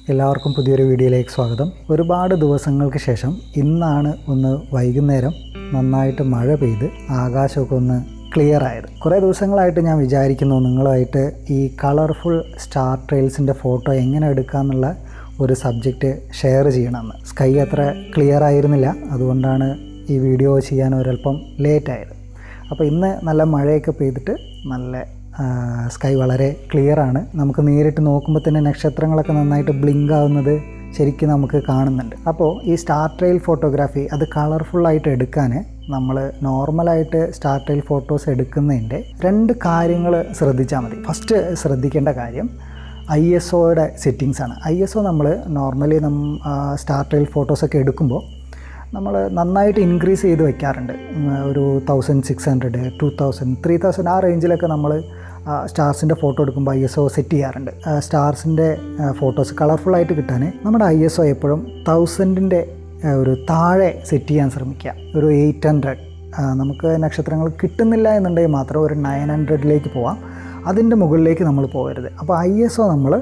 എല്ലാവർക്കും പുതിയൊരു വീഡിയോയിലേക്ക് സ്വാഗതം ഒരുപാട് ദിവസങ്ങൾക്ക് ശേഷം ഇന്നാണ് ഒന്ന് വൈകുന്നേരം നന്നായിട്ട് മഴ പെയ്ത് ആകാശമൊക്കെ ഒന്ന് ക്ലിയർ ആയത് കുറേ ദിവസങ്ങളായിട്ട് ഞാൻ വിചാരിക്കുന്നു നിങ്ങളുമായിട്ട് ഈ കളർഫുൾ സ്റ്റാർ ട്രെയിൽസിൻ്റെ ഫോട്ടോ എങ്ങനെ എടുക്കാമെന്നുള്ള ഒരു സബ്ജക്റ്റ് ഷെയർ ചെയ്യണമെന്ന് സ്കൈ അത്ര ക്ലിയർ ആയിരുന്നില്ല അതുകൊണ്ടാണ് ഈ വീഡിയോ ചെയ്യാൻ ഒരല്പം ലേറ്റ് ആയത് അപ്പോൾ ഇന്ന് നല്ല മഴയൊക്കെ പെയ്തിട്ട് നല്ല സ്കൈ വളരെ ക്ലിയർ ആണ് നമുക്ക് നേരിട്ട് നോക്കുമ്പോൾ തന്നെ നക്ഷത്രങ്ങളൊക്കെ നന്നായിട്ട് ബ്ലിങ്ക് ആവുന്നത് ശരിക്കും നമുക്ക് കാണുന്നുണ്ട് അപ്പോൾ ഈ സ്റ്റാർ ട്രെയിൽ ഫോട്ടോഗ്രാഫി അത് കളർഫുള്ളായിട്ട് എടുക്കാൻ നമ്മൾ നോർമലായിട്ട് സ്റ്റാർ ട്രെയിൽ ഫോട്ടോസ് എടുക്കുന്നതിൻ്റെ രണ്ട് കാര്യങ്ങൾ ശ്രദ്ധിച്ചാൽ മതി ഫസ്റ്റ് ശ്രദ്ധിക്കേണ്ട കാര്യം ഐ എസ് ഒയുടെ സെറ്റിങ്സ് ആണ് ഐ എസ് ഒ നമ്മൾ നോർമലി നം സ്റ്റാർ ട്രെയിൽ ഫോട്ടോസൊക്കെ എടുക്കുമ്പോൾ നമ്മൾ നന്നായിട്ട് ഇൻക്രീസ് ചെയ്ത് വെക്കാറുണ്ട് ഉം, ഒരു thousand six hundred two thousand three thousand ആ റേഞ്ചിലൊക്കെ നമ്മൾ സ്റ്റാർസിൻ്റെ ഫോട്ടോ എടുക്കുമ്പോൾ ഐ എസ് ഒ സെറ്റ് ചെയ്യാറുണ്ട് സ്റ്റാർസിൻ്റെ ഫോട്ടോസ് കളർഫുള്ളായിട്ട് കിട്ടാൻ നമ്മുടെ ഐ എസ് ഒ എപ്പോഴും തൗസൻഡിൻ്റെ ഒരു താഴെ സെറ്റ് ചെയ്യാൻ ശ്രമിക്കുക ഒരു എയ്റ്റ് ഹൺഡ്രഡ് നമുക്ക് നക്ഷത്രങ്ങൾ കിട്ടുന്നില്ല എന്നുണ്ടെങ്കിൽ മാത്രം ഒരു നയൻ ഹൺഡ്രഡിലേക്ക് പോവാം അതിൻ്റെ മുകളിലേക്ക് നമ്മൾ പോകരുത് അപ്പോൾ ഐ എസ് ഒ നമ്മൾ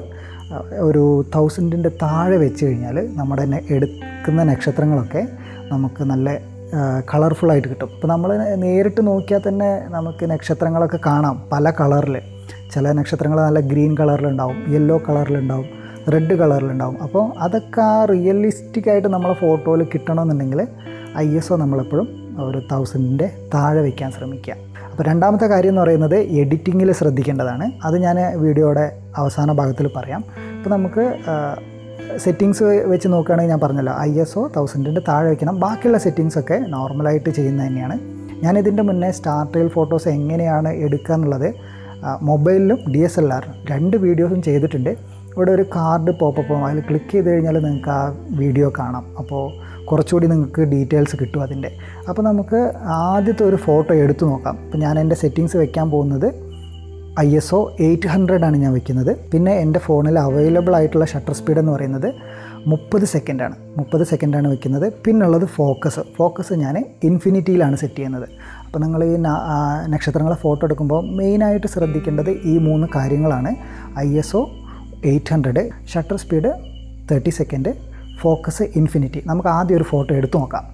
ഒരു തൗസൻഡിൻ്റെ താഴെ വെച്ച് കഴിഞ്ഞാൽ നമ്മുടെ നെ- എടുക്കുന്ന നക്ഷത്രങ്ങളൊക്കെ നമുക്ക് നല്ല കളർഫുള്ളായിട്ട് കിട്ടും ഇപ്പോൾ നമ്മൾ നേരിട്ട് നോക്കിയാൽ തന്നെ നമുക്ക് നക്ഷത്രങ്ങളൊക്കെ കാണാം പല കളറിൽ ചില നക്ഷത്രങ്ങൾ നല്ല ഗ്രീൻ കളറിലുണ്ടാവും യെല്ലോ കളറിലുണ്ടാവും റെഡ് കളറിലുണ്ടാവും അപ്പോൾ അതൊക്കെ ആ റിയലിസ്റ്റിക് ആയിട്ട് നമ്മളെ ഫോട്ടോയിൽ കിട്ടണമെന്നുണ്ടെങ്കിൽ ഐ എസ് ഒ നമ്മളെപ്പോഴും ഒരു തൗസൻഡിൻ്റെ താഴെ വയ്ക്കാൻ ശ്രമിക്കുക അപ്പോൾ രണ്ടാമത്തെ കാര്യം എന്ന് പറയുന്നത് എഡിറ്റിങ്ങിൽ ശ്രദ്ധിക്കേണ്ടതാണ് അത് ഞാൻ വീഡിയോയുടെ അവസാന ഭാഗത്തിൽ പറയാം ഇപ്പോൾ നമുക്ക് സെറ്റിങ്സ് വെച്ച് നോക്കുകയാണെങ്കിൽ ഞാൻ പറഞ്ഞല്ലോ ഐ എസ് ഒ തൗസൻഡിൻ്റെ താഴെ വയ്ക്കണം ബാക്കിയുള്ള സെറ്റിങ്സ് ഒക്കെ നോർമലായിട്ട് ചെയ്യുന്നത് തന്നെയാണ് ഞാനിതിൻ്റെ മുന്നേ സ്റ്റാർട്ടെയിൽ ഫോട്ടോസ് എങ്ങനെയാണ് എടുക്കുക എന്നുള്ളത് മൊബൈലിലും ഡി എസ് എൽ ആറിലും രണ്ട് വീഡിയോസും ചെയ്തിട്ടുണ്ട് ഇവിടെ ഒരു കാർഡ് പോപ്പപ്പ് ആവും അതിൽ ക്ലിക്ക് ചെയ്ത് കഴിഞ്ഞാൽ നിങ്ങൾക്ക് ആ വീഡിയോ കാണാം അപ്പോൾ കുറച്ചുകൂടി നിങ്ങൾക്ക് ഡീറ്റെയിൽസ് കിട്ടും അതിൻ്റെ അപ്പോൾ നമുക്ക് ആദ്യത്തെ ഒരു ഫോട്ടോ എടുത്തു നോക്കാം ഇപ്പോൾ ഞാൻ എൻ്റെ സെറ്റിങ്സ് വെക്കാൻ പോകുന്നത് I S O eight hundred ആണ് ഞാൻ വെക്കുന്നത് പിന്നെ എൻ്റെ ഫോണിൽ അവൈലബിൾ ആയിട്ടുള്ള ഷട്ടർ സ്പീഡ് എന്ന് പറയുന്നത് മുപ്പത് സെക്കൻഡാണ് മുപ്പത് സെക്കൻഡാണ് വെക്കുന്നത് പിന്നുള്ളത് ഫോക്കസ് ഫോക്കസ് ഞാൻ ഇൻഫിനിറ്റിയിലാണ് സെറ്റ് ചെയ്യുന്നത് അപ്പോൾ നിങ്ങൾ ഈ ന- ആ, നക്ഷത്രങ്ങളെ ഫോട്ടോ എടുക്കുമ്പോൾ മെയിനായിട്ട് ശ്രദ്ധിക്കേണ്ടത് ഈ മൂന്ന് കാര്യങ്ങളാണ് I S O eight hundred shutter speed thirty second focus infinity നമുക്ക് ആദ്യം ഒരു ഫോട്ടോ എടുത്തു നോക്കാം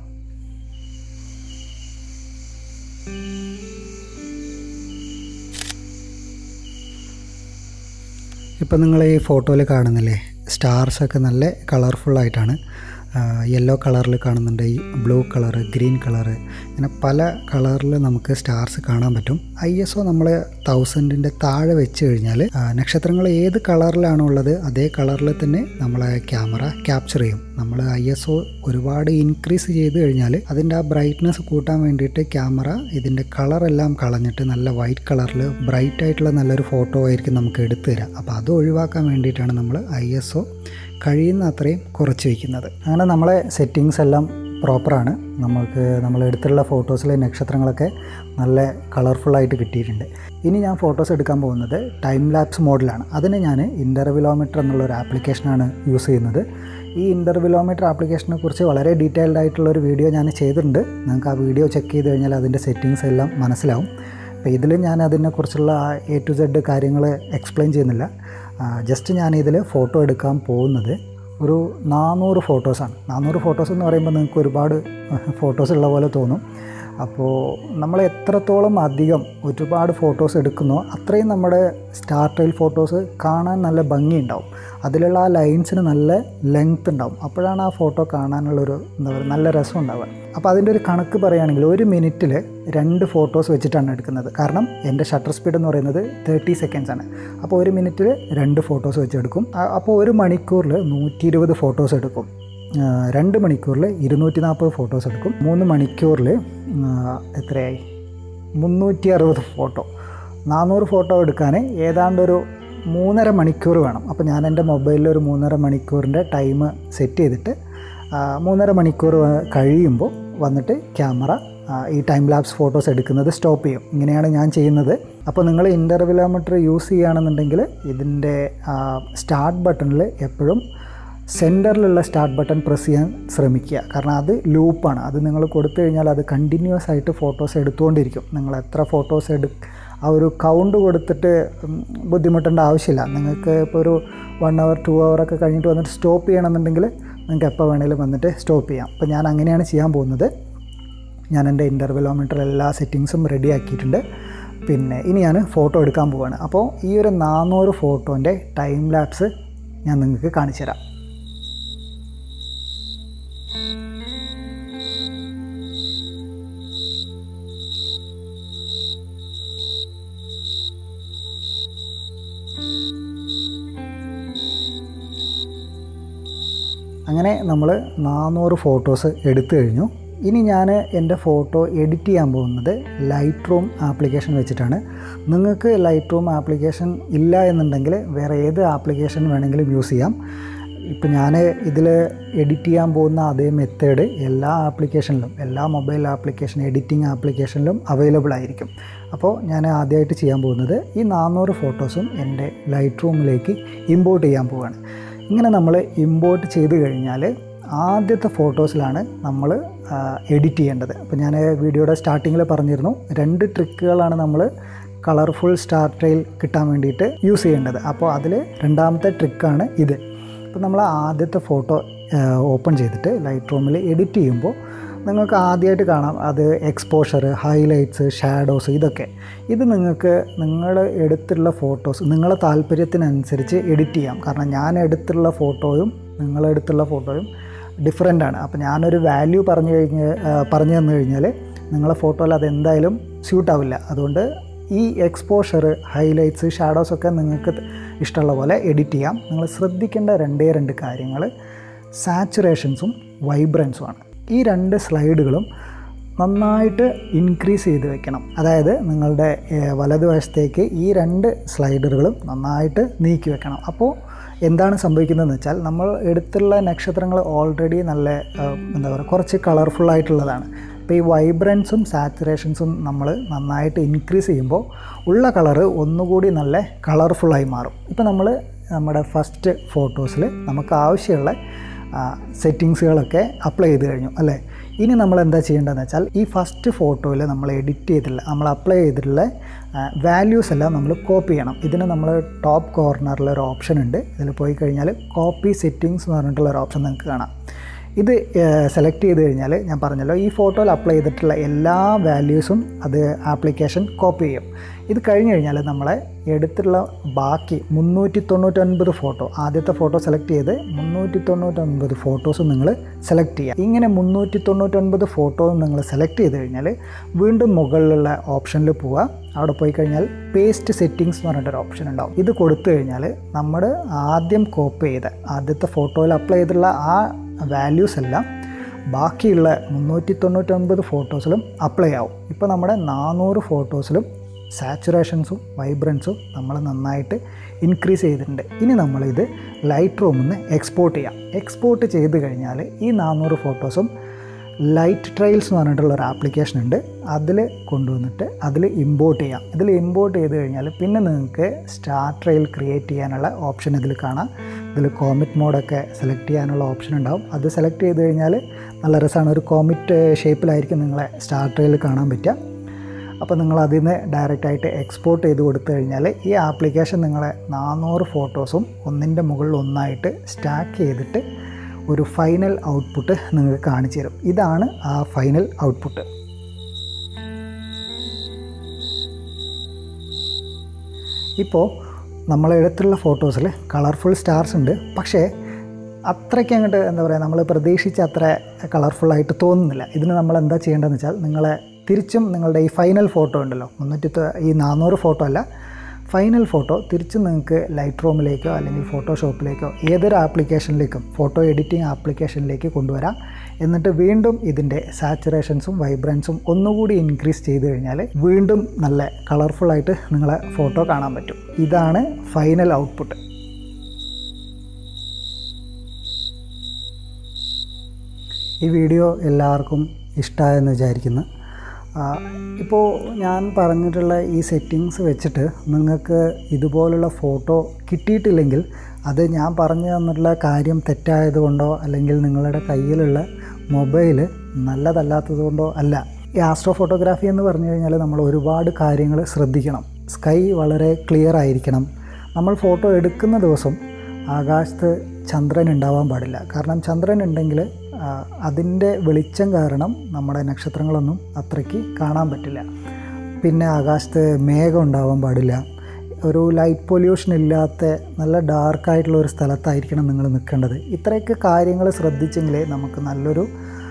ഇപ്പം നിങ്ങൾ ഈ ഫോട്ടോയിൽ കാണുന്നില്ലേ സ്റ്റാർസൊക്കെ നല്ല കളർഫുള്ളായിട്ടാണ് യെല്ലോ കളറിൽ കാണുന്നുണ്ട് ഈ ബ്ലൂ കളറ് ഗ്രീൻ കളറ് ഇങ്ങനെ പല കളറിൽ നമുക്ക് സ്റ്റാർസ് കാണാൻ പറ്റും ഐ എസ് ഒ നമ്മൾ തൗസൻഡിൻ്റെ താഴെ വെച്ച് കഴിഞ്ഞാൽ ആ, നക്ഷത്രങ്ങൾ ഏത് കളറിലാണോ ഉള്ളത് അതേ കളറിൽ തന്നെ നമ്മളെ ക്യാമറ ക്യാപ്ചർ ചെയ്യും നമ്മൾ ഐ എസ് ഒ ഒരുപാട് ഇൻക്രീസ് ചെയ്ത് കഴിഞ്ഞാൽ അതിൻ്റെ ആ ബ്രൈറ്റ്നസ് കൂട്ടാൻ വേണ്ടിയിട്ട് ക്യാമറ ഇതിൻ്റെ കളറെല്ലാം കളഞ്ഞിട്ട് നല്ല വൈറ്റ് കളറിൽ ബ്രൈറ്റ് ആയിട്ടുള്ള നല്ലൊരു ഫോട്ടോ ആയിരിക്കും നമുക്ക് എടുത്തു തരാം അപ്പോൾ അത് ഒഴിവാക്കാൻ വേണ്ടിയിട്ടാണ് നമ്മൾ ഐ എസ് ഒ കഴിയുന്ന അത്രയും കുറച്ച് വയ്ക്കുന്നത് അങ്ങനെ നമ്മളെ സെറ്റിങ്സ് എല്ലാം പ്രോപ്പറാണ് നമുക്ക് നമ്മൾ എടുത്തുള്ള ഫോട്ടോസിലെ നക്ഷത്രങ്ങളൊക്കെ നല്ല കളർഫുള്ളായിട്ട് കിട്ടിയിട്ടുണ്ട് ഇനി ഞാൻ ഫോട്ടോസ് എടുക്കാൻ പോകുന്നത് ടൈം ലാപ്സ് മോഡിലാണ് അതിന് ഞാൻ ഇൻ്റർവിലോമീറ്റർ എന്നുള്ള ഒരു ആപ്ലിക്കേഷനാണ് യൂസ് ചെയ്യുന്നത് ഈ ഇൻ്റർവിലോമീറ്റർ ആപ്ലിക്കേഷനെ കുറിച്ച് വളരെ ഡീറ്റെയിൽഡ് ആയിട്ടുള്ള ഒരു വീഡിയോ ഞാൻ ചെയ്തിട്ടുണ്ട് നിങ്ങൾക്ക് ആ വീഡിയോ ചെക്ക് ചെയ്ത് കഴിഞ്ഞാൽ അതിൻ്റെ സെറ്റിങ്സ് എല്ലാം മനസ്സിലാവും അപ്പോൾ ഇതിൽ ഞാൻ അതിനെക്കുറിച്ചുള്ള എ ടു സെഡ് കാര്യങ്ങൾ എക്സ്പ്ലെയിൻ ചെയ്യുന്നില്ല ജസ്റ്റ് ഞാൻ ഇതിൽ ഫോട്ടോ എടുക്കാൻ പോകുന്നത് ഒരു നാനൂറ് ഫോട്ടോസാണ് നാനൂറ് ഫോട്ടോസ് എന്ന് പറയുമ്പോൾ നിങ്ങൾക്ക് ഒരുപാട് ഫോട്ടോസ് ഉള്ള പോലെ തോന്നും അപ്പോൾ നമ്മൾ എത്രത്തോളം അധികം ഒരുപാട് ഫോട്ടോസ് എടുക്കുന്നോ അത്രയും നമ്മുടെ സ്റ്റാർ ട്രെയിൽ ഫോട്ടോസ് കാണാൻ നല്ല ഭംഗിയുണ്ടാവും അതിലുള്ള ആ ലൈൻസിന് നല്ല ലെങ്ത് ഉണ്ടാവും അപ്പോഴാണ് ആ ഫോട്ടോ കാണാനുള്ളൊരു എന്താ പറയുക നല്ല രസം ഉണ്ടാവുക അപ്പോൾ അതിൻ്റെ ഒരു കണക്ക് പറയുകയാണെങ്കിൽ ഒരു മിനിറ്റിൽ രണ്ട് ഫോട്ടോസ് വെച്ചിട്ടാണ് എടുക്കുന്നത് കാരണം എൻ്റെ ഷട്ടർ സ്പീഡ് എന്ന് പറയുന്നത് തേർട്ടി സെക്കൻഡ്സ് ആണ് അപ്പോൾ ഒരു മിനിറ്റിൽ രണ്ട് ഫോട്ടോസ് വെച്ചെടുക്കും ആ- അപ്പോൾ ഒരു മണിക്കൂറിൽ നൂറ്റി ഇരുപത് ഫോട്ടോസ് എടുക്കും ആ, രണ്ട് മണിക്കൂറിൽ ഇരുന്നൂറ്റി നാൽപ്പത് ഫോട്ടോസ് എടുക്കും മൂന്ന് മണിക്കൂറിൽ എത്രയായി മുന്നൂറ്റി അറുപത് ഫോട്ടോ നാനൂറ് ഫോട്ടോ എടുക്കാൻ ഏതാണ്ട് ഒരു മൂന്നര മണിക്കൂർ വേണം അപ്പോൾ ഞാൻ എൻ്റെ മൊബൈലിൽ ഒരു മൂന്നര മണിക്കൂറിൻ്റെ ടൈം സെറ്റ് ചെയ്തിട്ട് ആ, മൂന്നര മണിക്കൂർ വ- കഴിയുമ്പോൾ വന്നിട്ട് ക്യാമറ ആ, ഈ ടൈം ലാപ്സ് ഫോട്ടോസ് എടുക്കുന്നത് സ്റ്റോപ്പ് ചെയ്യും ഇങ്ങനെയാണ് ഞാൻ ചെയ്യുന്നത് അപ്പോൾ നിങ്ങൾ ഇൻ്റർവിലോമീറ്റർ യൂസ് ചെയ്യുകയാണെന്നുണ്ടെങ്കിൽ ഇതിൻ്റെ സ്റ്റാർട്ട് ബട്ടണിൽ എപ്പോഴും സെൻറ്ററിലുള്ള സ്റ്റാർട്ട് ബട്ടൺ പ്രസ് ചെയ്യാൻ ശ്രമിക്കുക കാരണം അത് ലൂപ്പാണ് അത് നിങ്ങൾ കൊടുത്തു കഴിഞ്ഞാൽ അത് കണ്ടിന്യൂസ് ആയിട്ട് ഫോട്ടോസ് എടുത്തുകൊണ്ടിരിക്കും നിങ്ങൾ എത്ര ഫോട്ടോസ് എടു ആ ഒരു കൗണ്ട് കൊടുത്തിട്ട് ഉം, ബുദ്ധിമുട്ടേണ്ട ആവശ്യമില്ല നിങ്ങൾക്ക് ഇപ്പോൾ ഒരു വൺ അവർ ടു അവർ ഒക്കെ കഴിഞ്ഞിട്ട് വന്നിട്ട് സ്റ്റോപ്പ് ചെയ്യണമെന്നുണ്ടെങ്കിൽ നിങ്ങൾക്ക് എപ്പോൾ വേണേലും വന്നിട്ട് സ്റ്റോപ്പ് ചെയ്യാം അപ്പോൾ ഞാൻ അങ്ങനെയാണ് ചെയ്യാൻ പോകുന്നത് ഞാൻ എൻ്റെ ഇൻ്റർവെലോമീറ്റർ എല്ലാ സെറ്റിങ്സും റെഡി ആക്കിയിട്ടുണ്ട് പിന്നെ ഇനി ഞാൻ ഫോട്ടോ എടുക്കാൻ പോവാണ് അപ്പോൾ ഈ ഒരു നാനൂറ് ഫോട്ടോൻ്റെ ടൈം ലാപ്സ് ഞാൻ നിങ്ങൾക്ക് കാണിച്ചു തരാം അങ്ങനെ നമ്മൾ നാനൂറ് ഫോട്ടോസ് എടുത്തു കഴിഞ്ഞു ഇനി ഞാൻ എൻ്റെ ഫോട്ടോ എഡിറ്റ് ചെയ്യാൻ പോകുന്നത് ലൈറ്റ് റൂം ആപ്ലിക്കേഷൻ വെച്ചിട്ടാണ് നിങ്ങൾക്ക് ലൈറ്റ് റൂം ആപ്ലിക്കേഷൻ ഇല്ല എന്നുണ്ടെങ്കിൽ വേറെ ഏത് ആപ്ലിക്കേഷൻ വേണമെങ്കിലും യൂസ് ചെയ്യാം ഇപ്പം ഞാൻ ഇതിൽ എഡിറ്റ് ചെയ്യാൻ പോകുന്ന അതേ മെത്തേഡ് എല്ലാ ആപ്ലിക്കേഷനിലും എല്ലാ മൊബൈൽ ആപ്ലിക്കേഷൻ എഡിറ്റിംഗ് ആപ്ലിക്കേഷനിലും അവൈലബിൾ ആയിരിക്കും അപ്പോൾ ഞാൻ ആദ്യമായിട്ട് ചെയ്യാൻ പോകുന്നത് ഈ നാനൂറ് ഫോട്ടോസും എൻ്റെ ലൈറ്റ് റൂമിലേക്ക് ഇമ്പോർട്ട് ചെയ്യാൻ പോവുകയാണ് ഇങ്ങനെ നമ്മൾ ഇമ്പോർട്ട് ചെയ്ത് കഴിഞ്ഞാൽ ആദ്യത്തെ ഫോട്ടോസിലാണ് നമ്മൾ എഡിറ്റ് ചെയ്യേണ്ടത് അപ്പോൾ ഞാൻ വീഡിയോയുടെ സ്റ്റാർട്ടിങ്ങിൽ പറഞ്ഞിരുന്നു രണ്ട് ട്രിക്കുകളാണ് നമ്മൾ കളർഫുൾ സ്റ്റാർ ട്രെയിൽ കിട്ടാൻ വേണ്ടിയിട്ട് യൂസ് ചെയ്യേണ്ടത് അപ്പോൾ അതിൽ രണ്ടാമത്തെ ട്രിക്കാണ് ഇത് അപ്പോൾ നമ്മൾ ആദ്യത്തെ ഫോട്ടോ ഓപ്പൺ ചെയ്തിട്ട് ലൈറ്റ് റൂമിൽ എഡിറ്റ് ചെയ്യുമ്പോൾ നിങ്ങൾക്ക് ആദ്യമായിട്ട് കാണാം അത് എക്സ്പോഷർ ഹൈലൈറ്റ്സ് ഷാഡോസ് ഇതൊക്കെ ഇത് നിങ്ങൾക്ക് നിങ്ങൾ എടുത്തുള്ള ഫോട്ടോസ് നിങ്ങളെ താല്പര്യത്തിനനുസരിച്ച് എഡിറ്റ് ചെയ്യാം കാരണം ഞാൻ എടുത്തുള്ള ഫോട്ടോയും നിങ്ങളെടുത്തുള്ള ഫോട്ടോയും ഡിഫറെൻ്റ് ആണ് അപ്പോൾ ഞാനൊരു വാല്യൂ പറഞ്ഞു കഴിഞ്ഞ് ആ, പറഞ്ഞു തന്നു കഴിഞ്ഞാൽ നിങ്ങളെ ഫോട്ടോയിൽ അത് എന്തായാലും സ്യൂട്ട് ആവില്ല അതുകൊണ്ട് ഈ എക്സ്പോഷർ ഹൈലൈറ്റ്സ് ഷാഡോസ് ഒക്കെ നിങ്ങൾക്ക് ഇഷ്ടമുള്ള പോലെ എഡിറ്റ് ചെയ്യാം നിങ്ങൾ ശ്രദ്ധിക്കേണ്ട രണ്ടേ രണ്ട് കാര്യങ്ങൾ സാച്ചുറേഷൻസും വൈബ്രൻസുമാണ് ഈ രണ്ട് സ്ലൈഡുകളും നന്നായിട്ട് ഇൻക്രീസ് ചെയ്ത് വെക്കണം അതായത് നിങ്ങളുടെ ഏഹ്, വലതുവശത്തേക്ക് ഈ രണ്ട് സ്ലൈഡറുകളും നന്നായിട്ട് നീക്കി വെക്കണം അപ്പോൾ എന്താണ് സംഭവിക്കുന്നതെന്ന് വെച്ചാൽ നമ്മൾ എടുത്തുള്ള നക്ഷത്രങ്ങൾ ഓൾറെഡി നല്ല ഏഹ്, എന്താ പറയുക കുറച്ച് കളർഫുൾ ആയിട്ടുള്ളതാണ് അപ്പോൾ ഈ വൈബ്രൻസും സാച്ചുറേഷൻസും നമ്മൾ നന്നായിട്ട് ഇൻക്രീസ് ചെയ്യുമ്പോൾ ഉള്ള കളറ് ഒന്നുകൂടി നല്ല കളർഫുള്ളായി മാറും ഇപ്പോൾ നമ്മൾ നമ്മുടെ ഫസ്റ്റ് ഫോട്ടോസിൽ നമുക്ക് ആവശ്യമുള്ള സെറ്റിങ്സുകളൊക്കെ അപ്ലൈ ചെയ്ത് കഴിഞ്ഞു അല്ലേ ഇനി നമ്മൾ എന്താ ചെയ്യേണ്ടതെന്ന് വെച്ചാൽ ഈ ഫസ്റ്റ് ഫോട്ടോയിൽ നമ്മൾ എഡിറ്റ് ചെയ്തിട്ടുള്ള നമ്മൾ അപ്ലൈ ചെയ്തിട്ടുള്ള വാല്യൂസ് എല്ലാം നമ്മൾ കോപ്പി ചെയ്യണം ഇതിന് നമ്മൾ ടോപ്പ് കോർണറിൽ ഒരു ഓപ്ഷൻ ഉണ്ട് ഇതിൽ പോയി കഴിഞ്ഞാൽ കോപ്പി സെറ്റിങ്സ് എന്ന് പറഞ്ഞിട്ടുള്ള ഒരു ഓപ്ഷൻ നിങ്ങൾക്ക് കാണാം ഇത് സെലക്ട് ചെയ്ത് കഴിഞ്ഞാൽ ഞാൻ പറഞ്ഞല്ലോ ഈ ഫോട്ടോയിൽ അപ്ലൈ ചെയ്തിട്ടുള്ള എല്ലാ വാല്യൂസും അത് ആപ്ലിക്കേഷൻ കോപ്പി ചെയ്യും ഇത് കഴിഞ്ഞ് കഴിഞ്ഞാൽ നമ്മളെ എടുത്തുള്ള ബാക്കി മുന്നൂറ്റി തൊണ്ണൂറ്റൊൻപത് ഫോട്ടോ ആദ്യത്തെ ഫോട്ടോ സെലക്ട് ചെയ്ത് മുന്നൂറ്റി തൊണ്ണൂറ്റൊൻപത് ഫോട്ടോസും നിങ്ങൾ സെലക്ട് ചെയ്യുക ഇങ്ങനെ മുന്നൂറ്റി തൊണ്ണൂറ്റൊൻപത് ഫോട്ടോയും നിങ്ങൾ സെലക്ട് ചെയ്ത് കഴിഞ്ഞാൽ വീണ്ടും മുകളിലുള്ള ഓപ്ഷനിൽ പോവുക അവിടെ പോയി കഴിഞ്ഞാൽ പേസ്റ്റ് സെറ്റിങ്സ് എന്ന് പറഞ്ഞിട്ടൊരു ഓപ്ഷൻ ഉണ്ടാവും ഇത് കൊടുത്തു കഴിഞ്ഞാൽ നമ്മൾ ആദ്യം കോപ്പി ചെയ്ത ആദ്യത്തെ ഫോട്ടോയിൽ അപ്ലൈ ചെയ്തിട്ടുള്ള ആ വാല്യൂസ് എല്ലാം ബാക്കിയുള്ള മുന്നൂറ്റി തൊണ്ണൂറ്റൊൻപത് ഫോട്ടോസിലും അപ്ലൈ ആവും ഇപ്പോൾ നമ്മുടെ നാനൂറ് ഫോട്ടോസിലും സാച്ചുറേഷൻസും വൈബ്രൻസും നമ്മൾ നന്നായിട്ട് ഇൻക്രീസ് ചെയ്തിട്ടുണ്ട് ഇനി നമ്മളിത് ലൈറ്റ് റൂമിൽ നിന്ന് എക്സ്പോർട്ട് ചെയ്യാം എക്സ്പോർട്ട് ചെയ്ത് കഴിഞ്ഞാൽ ഈ നാനൂറ് ഫോട്ടോസും ലൈറ്റ് ട്രയൽസ് എന്ന് പറഞ്ഞിട്ടുള്ള ഒരു ആപ്ലിക്കേഷൻ ഉണ്ട് അതിൽ കൊണ്ടുവന്നിട്ട് അതിൽ ഇമ്പോർട്ട് ചെയ്യാം ഇതിൽ ഇമ്പോർട്ട് ചെയ്ത് കഴിഞ്ഞാൽ പിന്നെ നിങ്ങൾക്ക് സ്റ്റാർ ട്രയൽ ക്രിയേറ്റ് ചെയ്യാനുള്ള ഓപ്ഷൻ ഇതിൽ കാണാം ഇതിൽ കോമിറ്റ് മോഡൊക്കെ സെലക്ട് ചെയ്യാനുള്ള ഓപ്ഷൻ ഉണ്ടാവും അത് സെലക്ട് ചെയ്ത് കഴിഞ്ഞാൽ നല്ല രസമാണ് ഒരു കോമിറ്റ് ഷേപ്പിലായിരിക്കും നിങ്ങളെ സ്റ്റാർ ട്രയൽ കാണാൻ പറ്റുക അപ്പോൾ നിങ്ങൾ അതിൽ നിന്ന് ഡയറക്റ്റായിട്ട് എക്സ്പോർട്ട് ചെയ്ത് കൊടുത്തു കഴിഞ്ഞാൽ ഈ ആപ്ലിക്കേഷൻ നിങ്ങളെ നാനൂറ് ഫോട്ടോസും ഒന്നിൻ്റെ മുകളിൽ ഒന്നായിട്ട് സ്റ്റാക്ക് ചെയ്തിട്ട് ഒരു ഫൈനൽ ഔട്ട്പുട്ട് നിങ്ങൾക്ക് കാണിച്ചു തരും ഇതാണ് ആ ഫൈനൽ ഔട്ട്പുട്ട് ഇപ്പോൾ നമ്മളെടുത്തുള്ള ഫോട്ടോസിൽ കളർഫുൾ സ്റ്റാർസ് ഉണ്ട് പക്ഷേ അത്രയ്ക്ക് അങ്ങോട്ട് എന്താ പറയുക നമ്മൾ പ്രതീക്ഷിച്ച അത്ര കളർഫുള്ളായിട്ട് തോന്നുന്നില്ല ഇതിന് നമ്മൾ എന്താ ചെയ്യേണ്ടതെന്ന് വെച്ചാൽ നിങ്ങളെ തിരിച്ചും നിങ്ങളുടെ ഈ ഫൈനൽ ഫോട്ടോ ഉണ്ടല്ലോ മുന്നൂറ്റി തൊ- ഈ നാനൂറ് ഫോട്ടോ അല്ല ഫൈനൽ ഫോട്ടോ തിരിച്ചും നിങ്ങൾക്ക് ലൈറ്റ് റൂമിലേക്കോ അല്ലെങ്കിൽ ഫോട്ടോഷോപ്പിലേക്കോ ഏതൊരു ആപ്ലിക്കേഷനിലേക്കും ഫോട്ടോ എഡിറ്റിംഗ് ആപ്ലിക്കേഷനിലേക്ക് കൊണ്ടുവരാം എന്നിട്ട് വീണ്ടും ഇതിൻ്റെ സാച്ചുറേഷൻസും വൈബ്രൻസും ഒന്നുകൂടി ഇൻക്രീസ് ചെയ്ത് കഴിഞ്ഞാൽ വീണ്ടും നല്ല കളർഫുള്ളായിട്ട് നിങ്ങളെ ഫോട്ടോ കാണാൻ പറ്റും ഇതാണ് ഫൈനൽ ഔട്ട്പുട്ട് ഈ വീഡിയോ എല്ലാവർക്കും ഇഷ്ടമായെന്ന് വിചാരിക്കുന്നു ആ, ഇപ്പോൾ ഞാൻ പറഞ്ഞിട്ടുള്ള ഈ സെറ്റിങ്സ് വെച്ചിട്ട് നിങ്ങൾക്ക് ഇതുപോലുള്ള ഫോട്ടോ കിട്ടിയിട്ടില്ലെങ്കിൽ അത് ഞാൻ പറഞ്ഞു തന്നിട്ടുള്ള കാര്യം തെറ്റായതുകൊണ്ടോ അല്ലെങ്കിൽ നിങ്ങളുടെ കയ്യിലുള്ള മൊബൈൽ നല്ലതല്ലാത്തതുകൊണ്ടോ അല്ല ഈ ആസ്ട്രോ ഫോട്ടോഗ്രാഫി എന്ന് പറഞ്ഞു കഴിഞ്ഞാൽ നമ്മൾ ഒരുപാട് കാര്യങ്ങൾ ശ്രദ്ധിക്കണം സ്കൈ വളരെ ക്ലിയർ ആയിരിക്കണം നമ്മൾ ഫോട്ടോ എടുക്കുന്ന ദിവസം ആകാശത്ത് ചന്ദ്രൻ ഉണ്ടാവാൻ പാടില്ല കാരണം ചന്ദ്രൻ ഉണ്ടെങ്കിൽ അതിൻ്റെ വെളിച്ചം കാരണം നമ്മുടെ നക്ഷത്രങ്ങളൊന്നും അത്രയ്ക്ക് കാണാൻ പറ്റില്ല പിന്നെ ആകാശത്ത് മേഘം ഉണ്ടാവാൻ പാടില്ല ഒരു ലൈറ്റ് പൊല്യൂഷൻ ഇല്ലാത്ത നല്ല ഡാർക്കായിട്ടുള്ള ഒരു സ്ഥലത്തായിരിക്കണം നിങ്ങൾ നിൽക്കേണ്ടത് ഇത്രയൊക്കെ കാര്യങ്ങൾ ശ്രദ്ധിച്ചെങ്കിലേ നമുക്ക് നല്ലൊരു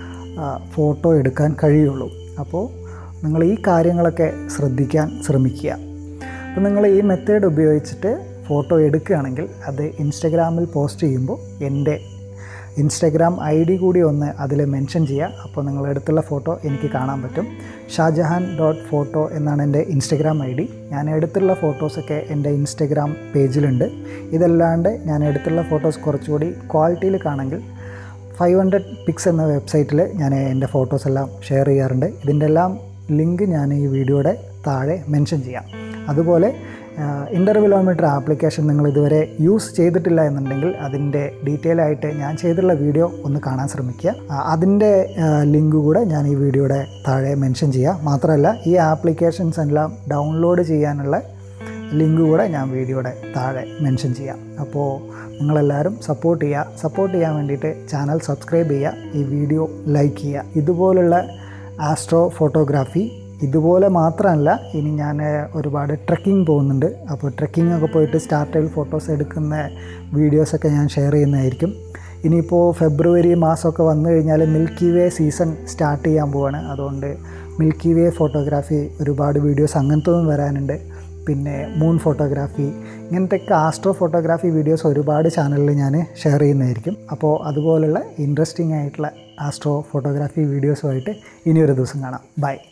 ഫോട്ടോ എടുക്കാൻ കഴിയുള്ളൂ അപ്പോൾ നിങ്ങൾ ഈ കാര്യങ്ങളൊക്കെ ശ്രദ്ധിക്കാൻ ശ്രമിക്കുക അപ്പോൾ നിങ്ങൾ ഈ മെത്തേഡ് ഉപയോഗിച്ചിട്ട് ഫോട്ടോ എടുക്കുകയാണെങ്കിൽ അത് ഇൻസ്റ്റഗ്രാമിൽ പോസ്റ്റ് ചെയ്യുമ്പോൾ എൻ്റെ ഇൻസ്റ്റഗ്രാം ഐ ഡി കൂടി ഒന്ന് അതിൽ മെൻഷൻ ചെയ്യുക അപ്പോൾ നിങ്ങൾ എടുത്തുള്ള ഫോട്ടോ എനിക്ക് കാണാൻ പറ്റും ഷാജഹാൻ ഡോട്ട് ഫോട്ടോ എന്നാണ് എൻ്റെ ഇൻസ്റ്റഗ്രാം ഐ ഡി ഞാൻ എടുത്തുള്ള ഫോട്ടോസൊക്കെ എൻ്റെ ഇൻസ്റ്റഗ്രാം പേജിലുണ്ട് ഇതല്ലാണ്ട് ഞാൻ എടുത്തുള്ള ഫോട്ടോസ് കുറച്ചുകൂടി ക്വാളിറ്റിയിൽ കാണെങ്കിൽ ഫൈവ് ഹൺഡ്രഡ് പിക്സ് എന്ന വെബ്സൈറ്റിൽ ഞാൻ എൻ്റെ ഫോട്ടോസ് എല്ലാം ഷെയർ ചെയ്യാറുണ്ട് ഇതിൻ്റെ എല്ലാം ലിങ്ക് ഞാൻ ഈ വീഡിയോയുടെ താഴെ മെൻഷൻ ചെയ്യാം അതുപോലെ ഇൻ്റർവിലോമീറ്റർ ആപ്ലിക്കേഷൻ നിങ്ങൾ ഇതുവരെ യൂസ് ചെയ്തിട്ടില്ല എന്നുണ്ടെങ്കിൽ അതിൻ്റെ ഡീറ്റെയിൽ ആയിട്ട് ഞാൻ ചെയ്തിട്ടുള്ള വീഡിയോ ഒന്ന് കാണാൻ ശ്രമിക്കുക അതിൻ്റെ ലിങ്ക് കൂടെ ഞാൻ ഈ വീഡിയോയുടെ താഴെ മെൻഷൻ ചെയ്യാം മാത്രമല്ല ഈ ആപ്ലിക്കേഷൻസ് എല്ലാം ഡൗൺലോഡ് ചെയ്യാനുള്ള ലിങ്ക് കൂടെ ഞാൻ വീഡിയോയുടെ താഴെ മെൻഷൻ ചെയ്യാം അപ്പോൾ നിങ്ങളെല്ലാവരും സപ്പോർട്ട് ചെയ്യുക സപ്പോർട്ട് ചെയ്യാൻ വേണ്ടിയിട്ട് ചാനൽ സബ്സ്ക്രൈബ് ചെയ്യുക ഈ വീഡിയോ ലൈക്ക് ചെയ്യുക ഇതുപോലുള്ള ആസ്ട്രോ ഫോട്ടോഗ്രാഫി ഇതുപോലെ മാത്രമല്ല ഇനി ഞാൻ ഒരുപാട് ട്രക്കിംഗ് പോകുന്നുണ്ട് അപ്പോൾ ട്രക്കിംഗ് ഒക്കെ പോയിട്ട് സ്റ്റാർട്ടൈൽ ഫോട്ടോസ് എടുക്കുന്ന വീഡിയോസൊക്കെ ഞാൻ ഷെയർ ചെയ്യുന്നതായിരിക്കും ഇനിയിപ്പോൾ ഫെബ്രുവരി മാസമൊക്കെ വന്നു കഴിഞ്ഞാൽ മിൽക്കി വേ സീസൺ സ്റ്റാർട്ട് ചെയ്യാൻ പോവാണ് അതുകൊണ്ട് മിൽക്കി വേ ഫോട്ടോഗ്രാഫി ഒരുപാട് വീഡിയോസ് അങ്ങനത്തതും വരാനുണ്ട് പിന്നെ മൂൺ ഫോട്ടോഗ്രാഫി ഇങ്ങനത്തെയൊക്കെ ആസ്ട്രോ ഫോട്ടോഗ്രാഫി വീഡിയോസ് ഒരുപാട് ചാനലിൽ ഞാൻ ഷെയർ ചെയ്യുന്നതായിരിക്കും അപ്പോൾ അതുപോലുള്ള ഇൻട്രസ്റ്റിംഗ് ആയിട്ടുള്ള ആസ്ട്രോ ഫോട്ടോഗ്രാഫി വീഡിയോസുമായിട്ട് ഇനിയൊരു ദിവസം കാണാം ബൈ